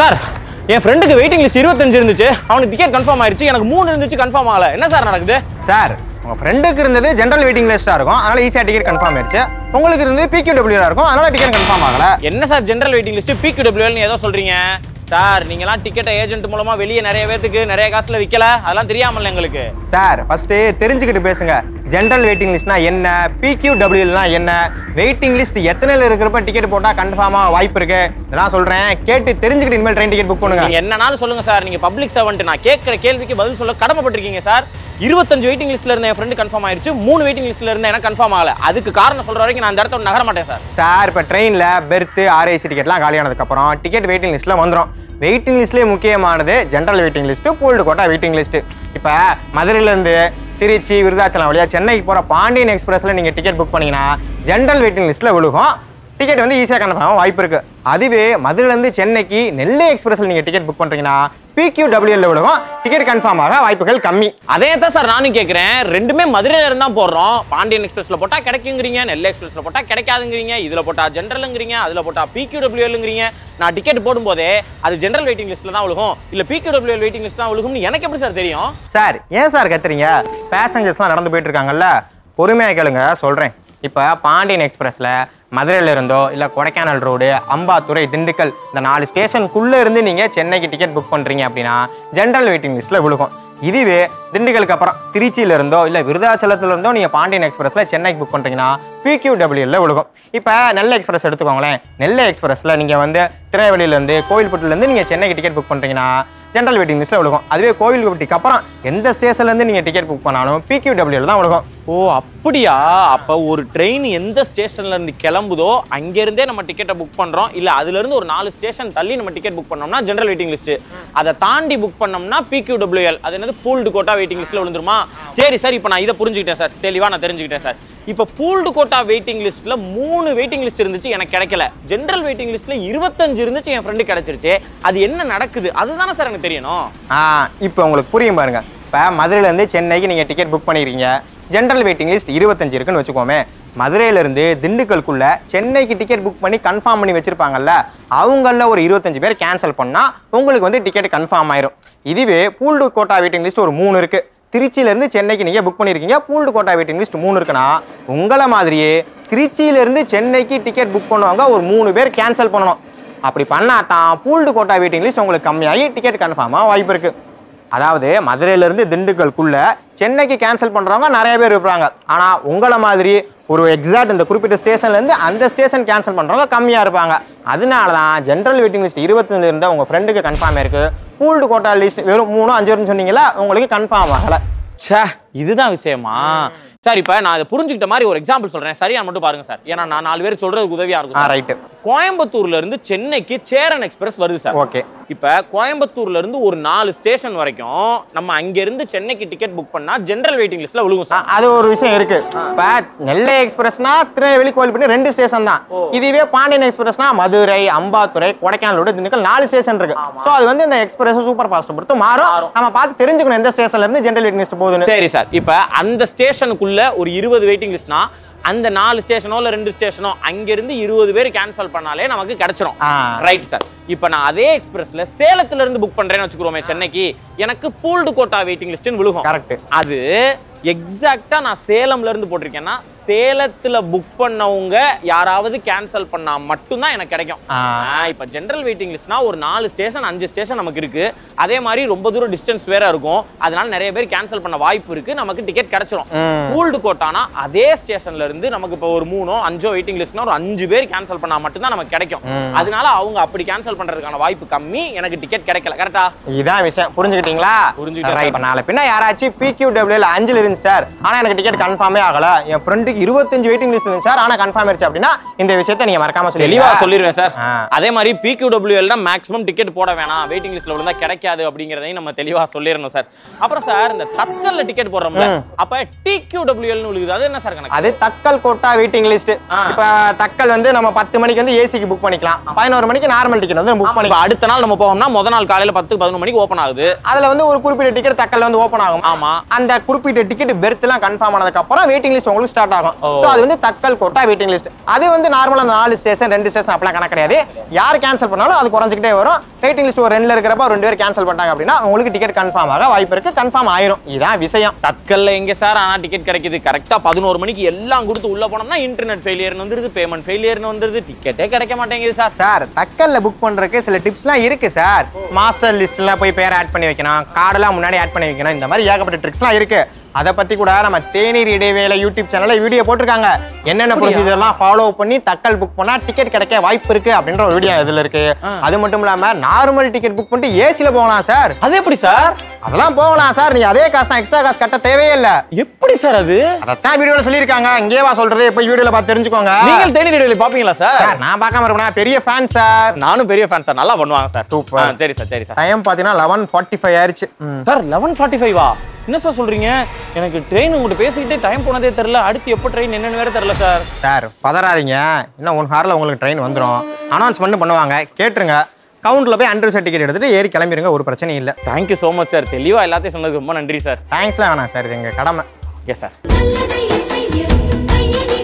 Sir என் ஃப்ரெண்டுக்கு waiting list இருபத்தஞ்சு இருந்துச்சு அவனுக்கு டிக்கெட் கன்ஃபார்ம் ஆயிருச்சு எனக்கு மூணு இருந்துச்சு கன்ஃபார்ம் ஆகல என்ன சார் நடக்குது சார் உங்க ஃப்ரெண்டுக்கு இருந்தது ஜென்ரல் வெயிட்டிங் லிஸ்டா இருக்கும் அதனால ஈஸியா டிக்கெட் கன்ஃபார்ம் ஆயிருச்சு உங்களுக்கு இருந்தது பிக்யூடபிள்யூ இருக்கும் அதனால டிக்கெட் கன்ஃபார்ம் ஆகல என்ன சார் ஜென்ரல் வெயிட்டிங் லிஸ்ட் பிக்யூடபிள்யூஎல்னு ஏதோ சொல்றீங்க சார் நீங்கலாம் டிக்கெட்டை ஏஜென்ட் மூலமா வெளியே நிறைய பேத்துக்கு நிறைய காசுல விற்கல அதெல்லாம் தெரியாமல எங்களுக்கு சார் ஃபர்ஸ்ட் தெரிஞ்சுக்கிட்டு பேசுங்க ஜென்ரல் வெயிட்டிங் லிஸ்ட்னா என்ன பிக்யூடபிள்யூனா என்ன வெயிட்டிங் லிஸ்ட் எத்தனைல இருக்கிறப்ப டிக்கெட் போட்டா கன்ஃபார்மா வாய்ப்பு இருக்கு இதெல்லாம் சொல்றேன் கேட்டு தெரிஞ்சுக்கிட்டு இனிமேல் ட்ரெயின் டிக்கெட் புக் பண்ணுங்க நீங்க என்னனாலும் சொல்லுங்க சார் நீங்க பப்ளிக் சர்வெண்ட் நான் கேட்கிற கேள்விக்கு பதில் சொல்ல கடமைப்பட்டிருக்கீங்க சார் இருபத்தஞ்சு வெயிட்டிங் லிஸ்ட்ல இருந்த என் ஃப்ரெண்டு கன்ஃபார்ம் ஆயிருச்சு மூணு வெயிட்டிங் லிஸ்ட்ல இருந்த எனக்கு கன்ஃபார்ம் ஆகல அதுக்கு காரணம் சொல்ற வரைக்கும் நான் அந்த இடத்த விட்டு நகர மாட்டேன் சார் சார் இப்போ ட்ரெயினில் பெர்த்து ஆர்ஐசி டிக்கெட்லாம் காலியானதுக்கப்புறம் டிக்கெட் வெயிட்டிங் லிஸ்ட்டில் வந்துடும் வெயிட்டிங் லிஸ்ட்லேயே முக்கியமானது general waiting list pooled quota waiting list இப்போ மதுரையிலேருந்து திருச்சி விருதாச்சலம் வழியாக சென்னைக்கு போகிற பாண்டியன் எக்ஸ்பிரஸில் நீங்கள் டிக்கெட் புக் பண்ணீங்கன்னா ஜென்ரல் வெயிட்டிங் லிஸ்ட்டில் விழுகும் டிக்கெட் வந்து ஈஸியாக கன்ஃபார்ம் வாய்ப்பு இருக்கு அதுவே மதுரையிலேருந்து சென்னைக்கு நெல்லை எக்ஸ்பிரஸில் நீங்கள் டிக்கெட் புக் பண்ணுறீங்கன்னா பிக்யூடபிள்யூல விழுகும் டிக்கெட் கன்ஃபார்ம் ஆக வாய்ப்புகள் கம்மி அதே தான் சார் நானும் கேட்குறேன் ரெண்டுமே மதுரையில இருந்தா போடுறோம் பாண்டியன் எக்ஸ்பிரஸ்ல போட்டா கிடைக்குங்கிறீங்க நெல்லை எக்ஸ்பிரஸ்ல போட்டா கிடைக்காதுங்கிறீங்க இதுல போட்டா ஜென்ரலுங்கிறீங்க அதுல போட்டா பிக்யூடபிள்யூஎல்ங்கிறீங்க நான் டிக்கெட் போடும்போதே அது ஜென்ரல் வெயிட்டிங் லிஸ்ட்ல தான் விழுகும் இல்ல பிக்யூடபிள்யூஎல் வெயிட்டிங் லிஸ்ட் தான் விழுகும்னு எனக்கு எப்படி சார் தெரியும் சார் ஏன் சார் கத்துறீங்க பேசஞ்சர்ஸ்லாம் நடந்து போயிட்டு இருக்காங்கல்ல பொறுமையாக கேளுங்க சொல்கிறேன் இப்போ பாண்டியன் எக்ஸ்பிரஸில் மதுரையில இருந்தோ இல்லை கொடைக்கானல் ரோடு அம்பாத்துறை திண்டுக்கல் இந்த நாலு ஸ்டேஷனுக்குள்ளே இருந்து நீங்கள் சென்னைக்கு டிக்கெட் புக் பண்ணுறீங்க அப்படின்னா ஜென்ரல் வெயிட்டிங் லிஸ்ட்டில் விழுகும் இதுவே திண்டுக்கலுக்கு அப்புறம் திருச்சியில இருந்தோ இல்லை விருதாச்சலத்துல இருந்தோ நீங்கள் பாண்டியன் எக்ஸ்பிரஸில் சென்னைக்கு புக் பண்ணுறீங்கன்னா பிக்யூடபிள்யூல விழுகும் இப்போ நெல்லை எக்ஸ்பிரஸ் எடுத்துக்கோங்களேன் நெல்லை எக்ஸ்பிரஸில் நீங்கள் வந்து திருநெல்வேலியிலேருந்து கோவில்பட்டிலேருந்து நீங்கள் சென்னைக்கு டிக்கெட் புக் பண்ணுறீங்கன்னா ஜென்ரல் வெயிட்டிங் லிஸ்ட்டில் விழுகும் அதுவே கோவில்பட்டிக்கு அப்புறம் எந்த ஸ்டேஷன்லேருந்து நீங்கள் டிக்கெட் புக் பண்ணாலும் பிக்யூடபிள்யூல தான் விழுகும் ஓ அப்படியா அப்ப ஒரு ட்ரெயின் எந்த ஸ்டேஷன்ல இருந்து கிளம்புதோ அங்க இருந்தே நம்ம டிக்கெட்டை புக் பண்றோம் இல்ல அதுல இருந்து ஒரு நாலு ஸ்டேஷன் தள்ளி நம்ம டிக்கெட் புக் பண்ணோம்னா ஜெனரல் வெயிட்டிங் லிஸ்ட் அதை தாண்டி புக் பண்ணோம்னா பிக்யூடபிள்யூஎல் அது என்னது பூல்டு கோட்டா வெயிட்டிங் லிஸ்ட்ல விழுந்துருமா சரி சார் இப்போ நான் இதை புரிஞ்சுக்கிட்டேன் சார் தெளிவா நான் தெரிஞ்சுக்கிட்டேன் சார் இப்போ பூல்டு கோட்டா வெயிட்டிங் லிஸ்ட்ல மூணு வெயிட்டிங் லிஸ்ட் இருந்துச்சு எனக்கு கிடைக்கல ஜெனரல் வெயிட்டிங் லிஸ்ட்ல இருபத்தஞ்சு இருந்துச்சு என் ஃப்ரெண்டு கிடைச்சிருச்சு அது என்ன நடக்குது அதுதானே சார் எனக்கு தெரியணும் ஆ இப்போ உங்களுக்கு புரியும் பாருங்க இப்போ மதுரையிலேருந்து சென்னைக்கு நீங்கள் டிக்கெட் புக் பண்ணிடுறீங்க ஜென்ரல் வெயிட்டிங் லிஸ்ட் இருபத்தஞ்சு இருக்குன்னு வச்சுக்கோமே மதுரையிலேருந்து திண்டுக்கலுக்குள்ள சென்னைக்கு டிக்கெட் புக் பண்ணி கன்ஃபார்ம் பண்ணி வச்சிருப்பாங்கல்ல அவங்கள ஒரு இருபத்தஞ்சு பேர் கேன்சல் பண்ணால் உங்களுக்கு வந்து டிக்கெட் கன்ஃபார்ம் ஆயிரும் இதுவே பூல்டு கோட்டா வெயிட்டிங் லிஸ்ட் ஒரு மூணு இருக்கு திருச்சியிலேருந்து சென்னைக்கு நீங்கள் புக் பண்ணியிருக்கீங்க பூல்டு கோட்டா வெயிட்டிங் லிஸ்ட் மூணு இருக்குன்னா உங்களை மாதிரியே திருச்சியிலேருந்து சென்னைக்கு டிக்கெட் புக் பண்ணுவாங்க ஒரு மூணு பேர் கேன்சல் பண்ணணும் அப்படி பண்ணா தான் பூல்டு கோட்டா வெயிட்டிங் லிஸ்ட் உங்களுக்கு கம்மியாகி டிக்கெட் கன்ஃபார்மாக வாய்ப்பு இருக்கு அதாவது மதுரையிலேருந்து திண்டுக்கலுக்குள்ள சென்னைக்கு கேன்சல் பண்ணுறவங்க நிறைய பேர் இருப்பாங்க ஆனால் உங்களை மாதிரி ஒரு எக்ஸாக்ட் இந்த குறிப்பிட்ட ஸ்டேஷன்லேருந்து அந்த ஸ்டேஷன் கேன்சல் பண்ணுறவங்க கம்மியாக இருப்பாங்க அதனால தான் ஜென்ரல் வெயிட்டிங் லிஸ்ட் இருபத்தஞ்சு இருந்தால் உங்கள் ஃப்ரெண்டுக்கு கன்ஃபார்ம் இருக்கு பூல்டு கோட்டா லிஸ்ட் வெறும் மூணு அஞ்சு வரும்னு சொன்னீங்களா உங்களுக்கு கன்ஃபார்ம் ஆகலை ச்சே இதுதான் விஷயமா சார் இப்போ நான் இதை புரிஞ்சுக்கிட்ட மாதிரி ஒரு எக்ஸாம்பிள் சொல்றேன் சரியா மட்டும் பாருங்க சார் ஏன்னா நான் நாலு பேர் சொல்றதுக்கு உதவியா இருக்கும் ஆ சார். ரைட்டு கோயம்புத்தூர்ல இருந்து சென்னைக்கு சேரன் எக்ஸ்பிரஸ் வருது சார் ஓகே இப்ப கோயம்புத்தூர்ல இருந்து ஒரு நாலு ஸ்டேஷன் வரைக்கும் நம்ம அங்க இருந்து சென்னைக்கு டிக்கெட் புக் பண்ணா ஜெனரல் வெயிட்டிங் லிஸ்ட்ல விழுகும் சார் அது ஒரு விஷயம் இருக்கு இப்ப நெல்லை எக்ஸ்பிரஸ்னா திருநெல்வேலி கோயில்பட்டி ரெண்டு ஸ்டேஷன் தான் இதுவே பாண்டியன் எக்ஸ்பிரஸ்னா மதுரை அம்பாத்துறை கொடைக்கானலோட திண்டுக்கல் நாலு ஸ்டேஷன் இருக்கு சோ அது வந்து இந்த எக்ஸ்பிரஸ் சூப்பர் ஃபாஸ்ட் பொறுத்து மாறும் நம்ம பார்த்து தெரிஞ்சுக்கணும் எந்த ஸ்டேஷன்ல இருந்து ஜென்ரல் வெயிட்டிங் லிஸ்ட் போகுதுன்னு சரி சார் இப்ப அந்த ஸ்டேஷனுக்குள்ள ஒரு இருபது வெயிட்டிங் லிஸ்ட்னா அந்த நாலு ஸ்டேஷனோ இல்ல ரெண்டு ஸ்டேஷனோ அங்க இருந்து இருபது பேர் கேன்சல் பண்ணாலே நமக்கு கிடைச்சிரும் ஆ. ரைட் சார் இப்போ நான் அதே எக்ஸ்பிரஸ்ல சேலத்துல இருந்து புக் பண்றேன்னு வச்சுக்கிறோமே சென்னைக்கு எனக்கு பூல்டு கோட்டா வெயிட்டிங் லிஸ்ட்னு விழுகும் கரெக்ட் அது எக்ஸாக்டா நான் சேலம்ல இருந்து போட்டிருக்கேன்னா சேலத்துல புக் பண்ணவங்க யாராவது கேன்சல் பண்ணா மட்டும்தான் எனக்கு கிடைக்கும் ஆ. ஆ, இப்ப ஜெனரல் வெயிட்டிங் லிஸ்ட்னா ஒரு நாலு ஸ்டேஷன் அஞ்சு ஸ்டேஷன் நமக்கு இருக்கு அதே மாதிரி ரொம்ப தூரம் டிஸ்டன்ஸ் வேற இருக்கும் அதனால நிறைய பேர் கேன்சல் பண்ண வாய்ப்பு இருக்கு நமக்கு டிக்கெட் கிடைச்சிரும் ம். பூல்டு கோட்டானா அதே ஸ்டேஷன்ல இருந்து நமக்கு இப்போ ஒரு மூணோ அஞ்சோ வெயிட்டிங் லிஸ்ட்னா ஒரு அஞ்சு பேர் கேன்சல் பண்ணா மட்டும்தான் நமக்கு கிடைக்கும் ம். அதனால அவங்க அப்படி கேன்சல் பண்றதுக்கான வாய்ப்பு கம்மி எனக்கு டிக்கெட் கிடைக்கல கரெக்டா இதான் விஷயம் புரிஞ்சுக்கிட்டீங்களா புரிஞ்சுக்கிட்டேன் ரைட் நாளை பின்ன யாராச்சும் பிக்யூடபிள்யூல அஞ்சுல இருந்து சார் ஆனா எனக்கு டிக்கெட் கன்ஃபார்மே ஆகல என் ஃப்ரெண்டுக்கு இருபத்தஞ்சு வெயிட்டிங் லிஸ்ட் இருந்து சார் ஆனா கன்ஃபார்ம் ஆயிருச்சு அப்படின்னா இந்த விஷயத்தை நீங்க மறக்காம தெளிவா சொல்லிடுவா சொல்லிடுவேன் சார் ஆ. அதே மாதிரி பிக்யூடபிள்யூஎல் தான் மேக்ஸிமம் டிக்கெட் போட வேணாம் வெயிட்டிங் லிஸ்ட்ல விழுந்தா கிடைக்காது அப்படிங்கறதையும் நம்ம தெளிவா சொல்லிடணும் சார் அப்புறம் சார் இந்த தக்கல்ல டிக்கெட் போடுறோம்ல ம். அப்ப டிக்யூடபிள்யூஎல் விழுகுது அது என்ன சார் கணக்கு அது தக்கல் கோட்டா வெயிட்டிங் லிஸ்ட் ஆ. இப்ப தக்கல் வந்து நம்ம பத்து மணிக்கு வந்து ஏசிக்கு புக் பண்ணிக்கலாம் பதினோரு மணிக்கு நார்மல் டிக்கெட் வந்து புக் இப்ப பண்ணிக்கலாம் அடுத்த நாள் நம்ம போகணும்னா முத நாள் காலையில பத்து பதினொரு மணிக்கு ஓப்பன் ஆகுது அதுல வந்து ஒரு குறிப்பிட்ட டிக்கெட் தக்கல்ல வந்து ஓபன் ஆகும் ஆமா அந்த குறிப்பிட்ட டிக்கெட் டிக்கெட் பெர்த்லாம் கன்ஃபார்ம் ஆனதுக்கு அப்புறம் வெயிட்டிங் லிஸ்ட் உங்களுக்கு ஸ்டார்ட் ஆகும் ஓ. ஸோ அது வந்து தக்கல் கோட்டா வெயிட்டிங் லிஸ்ட் அது வந்து நார்மலாக நாலு ஸ்டேஷன் ரெண்டு ஸ்டேஷன் அப்படிலாம் கணக்கு கிடையாது யார் கேன்சல் பண்ணாலும் அது குறைஞ்சிக்கிட்டே வரும் வெயிட்டிங் லிஸ்ட் ஒரு ரெண்டுல இருக்கிறப்ப ஒரு ரெண்டு பேர் கேன்சல் பண்ணிட்டாங்க அப்படின்னா உங்களுக்கு டிக்கெட் கன்ஃபார்ம் ஆக வாய்ப்பு இருக்கு கன்ஃபார்ம் ஆயிரும் இதான் விஷயம் தட்கல்ல எங்க சார் ஆனா டிக்கெட் கிடைக்குது கரெக்டா பதினோரு மணிக்கு எல்லாம் கொடுத்து உள்ள போனோம்னா இன்டர்நெட் ஃபெயிலியர்னு வந்துருது பேமெண்ட் ஃபெயிலியர்னு வந்துருது டிக்கெட்டே கிடைக்க மாட்டேங்குது சார் சார் தக்கல்ல புக் பண்றதுக்கு சில டிப்ஸ்லாம் இருக்கு சார் மாஸ்டர் லிஸ்ட்ல போய் பேர் ஆட் பண்ணி வைக்கணும் கார்டெல்லாம் முன்னாடி ஆட் பண்ணி வைக்கணும் இந்த மாதிரி ஏகப்பட்ட ட்ரிக்ஸ்லாம் இருக்கு அதை பத்தி கூட நம்ம தேநீர் இடைவேளை யூடியூப் சேனல்ல வீடியோ போட்டிருக்காங்க என்னென்ன ப்ரொசீஜர்லாம் ஃபாலோ பண்ணி தக்கல் புக் பண்ணா டிக்கெட் கிடைக்க வாய்ப்பு இருக்கு அப்படின்ற ஒரு வீடியோ இதுல இருக்கு அது மட்டும் இல்லாம நார்மல் டிக்கெட் புக் பண்ணிட்டு ஏசில போகலாம் சார் அது எப்படி சார் அதெல்லாம் போகலாம் சார் நீங்க அதே காசு தான் எக்ஸ்ட்ரா காசு கட்ட தேவையே இல்ல எப்படி சார் அது அதைத்தான் வீடியோல சொல்லியிருக்காங்க இங்கே வா சொல்றது போய் வீடியோல பார்த்து தெரிஞ்சுக்கோங்க நீங்கள் தேனி ரேடியோல பாப்பீங்களா சார் சார் நான் பார்க்காம இருப்பேன் பெரிய ஃபேன் சார் நானும் பெரிய ஃபேன் சார் நல்லா பண்ணுவாங்க சார் Super. ஆ, சரி சார் சரி சார் டைம் பார்த்தீங்கன்னா லெவன் ஃபார்ட்டி ஃபைவ் ஆயிடுச்சு ம். சார் லெவன் ஃபார்ட்டி ஃபைவா என்ன சார் சொல்றீங்க எனக்கு ட்ரெயின் உங்கள்கிட்ட பேசிக்கிட்டே டைம் போனதே தெரியல அடுத்து எப்போ ட்ரெயின் என்னன்னு வேற தெரியல சார் சார் பதறாதீங்க இன்னும் ஒன் ஹாரில் உங்களுக்கு ட்ரெயின் வந்துடும் அனௌன்ஸ்மெண்ட் பண்ணுவாங்க கேட்டுருங்க கவுண்டில் போய் அண்டர் டிக்கெட் எடுத்துட்டு ஏறி கிளம்பிருங்க ஒரு பிரச்சனையும் இல்லை தேங்க்யூ ஸோ மச் சார் தெளிவா எல்லாத்தையும் சொன்னதுக்கு ரொம்ப நன்றி சார் தேங்க்ஸ்லாம் வேணாம் சார் இது எங்கள் கடமை ஓகே சார் நல்லதை செய்ய கையடி